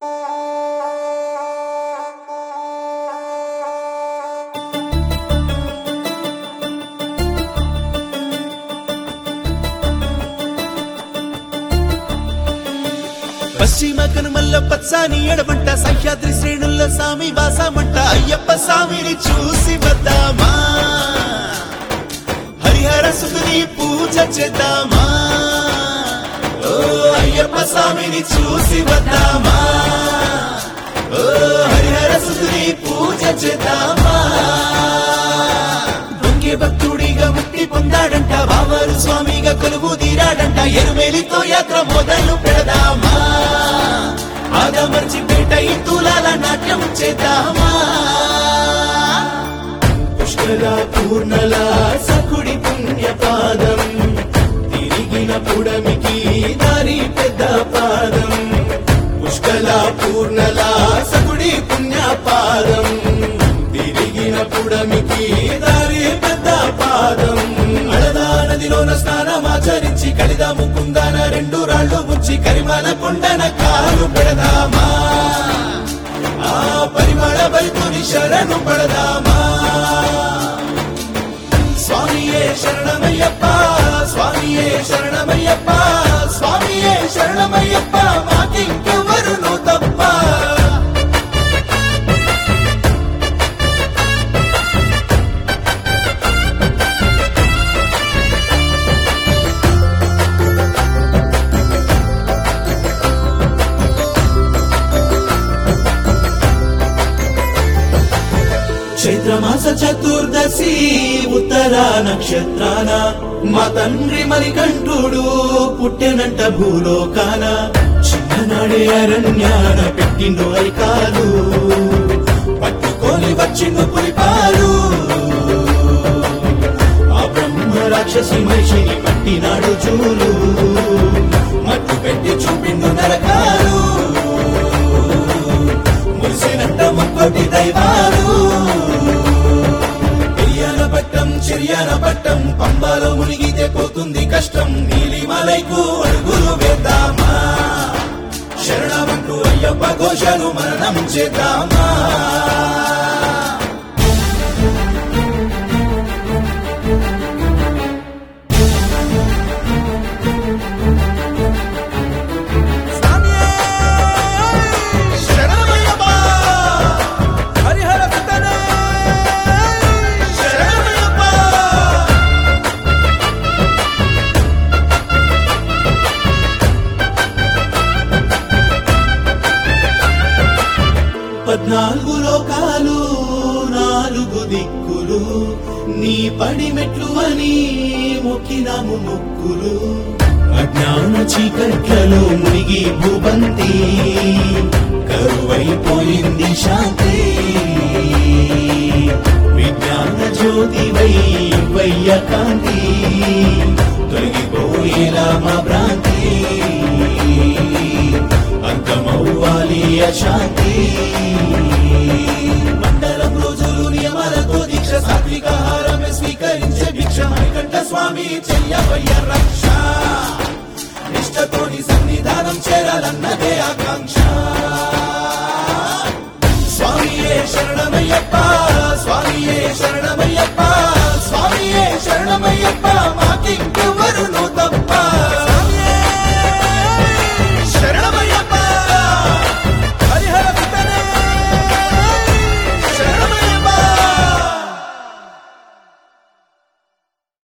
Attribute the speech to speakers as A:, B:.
A: పశ్చిమ కనుమల్ల పచ్చాని ఎడమంట సహ్యాద్రి శ్రేణుల్లో సామి వాసమంట అయ్యప్ప స్వామిని చూసి వద్దామా హరిహర సుతుని పూజ చేద్దామా ఓ అయ్యప్ప స్వామిని చూసి వద్దామా ఓ హరిహర సుతుని పూజ చేద్దామా దొంగే భక్తుడిగా ముక్తి పొందాడంట బావారు స్వామిగా కొలువు తీరాడంట ఎరుమేలితో యాత్ర మొదలు పెడదామా ఆదమర్చి పేట ఇంతులాల నాట్యం చేద్దామా పుష్కర పూర్ణల సకుడి పుణ్య పాదం తిరిగిన పుడమికి దారి పెద్ద పాదం పుష్కల పూర్ణల సకుడి పుణ్య పాదం తిరిగిన పుడమికి దారి పెద్ద పాదం అడదా నదిలోన స్నానమాచరించి కలిదా ముకుందాన రెండు రాళ్ళు ముచ్చి కరిమాల కొండన కాలు పెడదామా ఆ పరిమళ బైతుని శరణు పడదామా స్వామియే శరణమయ్యప్ప స్వామియే శరణమయ్యప్ప స్వామియే శరణమయ్యప్ప మాకింకెవరును తప్ప చైత్రమాస చతుర్దశి ఉత్తర నక్షత్రాన మా తండ్రి మణికంఠుడు పుట్టెనంట భూలోకాన చిన్ననాడే అరణ్యాన పెట్టిండు అరికాలు పట్టుకొని వచ్చిండు పులిపాలు ఆ బ్రహ్మ రాక్షసి మనిషిని పట్టినాడు చూలు మట్టు పెట్టి చూపిండు నరకాలు మురిసినంట ముక్కోటి దైవాలు పెరియాన పట్టం చెరియాన పట్టం పంబాలో మునిగితే పోతుంది కష్టం నీలిమలైకు అడుగులు వేద్దామా శరణమంటూ అయ్యప్ప ఘోషను మరణం చేద్దామా శరణమయ్యప్ప హరిహర సుతనే శరణమయ్యప్ప పద్నాలుగు లోకాలు నాలుగు దిక్కులు నీ పడి మెట్లు అని మొక్కినాము ముక్కులు అజ్ఞాన చీకట్లలో మునిగి భూబంతి కరువైపోయింది శాంతి విజ్ఞాన జ్యోతివై వయ్య కాంతి తొలగిపోయేలా మా భ్రాంతి అంతమవ్వాలి అశాంతి మండలం రోజులు నియమాలతో దీక్ష సాత్విక ఆహారమే స్వీకరించే భిక్ష మణికంఠ స్వామి చెయ్యవయ్య రక్ష నిష్టతోని సన్నిధానం చేరాలన్నదే ఆకాంక్ష స్వామియే శరణమయ్యప్ప స్వామియే శరణమయ్యప్ప స్వామియే శరణమయ్యప్ప మాకింకెవరును తప్ప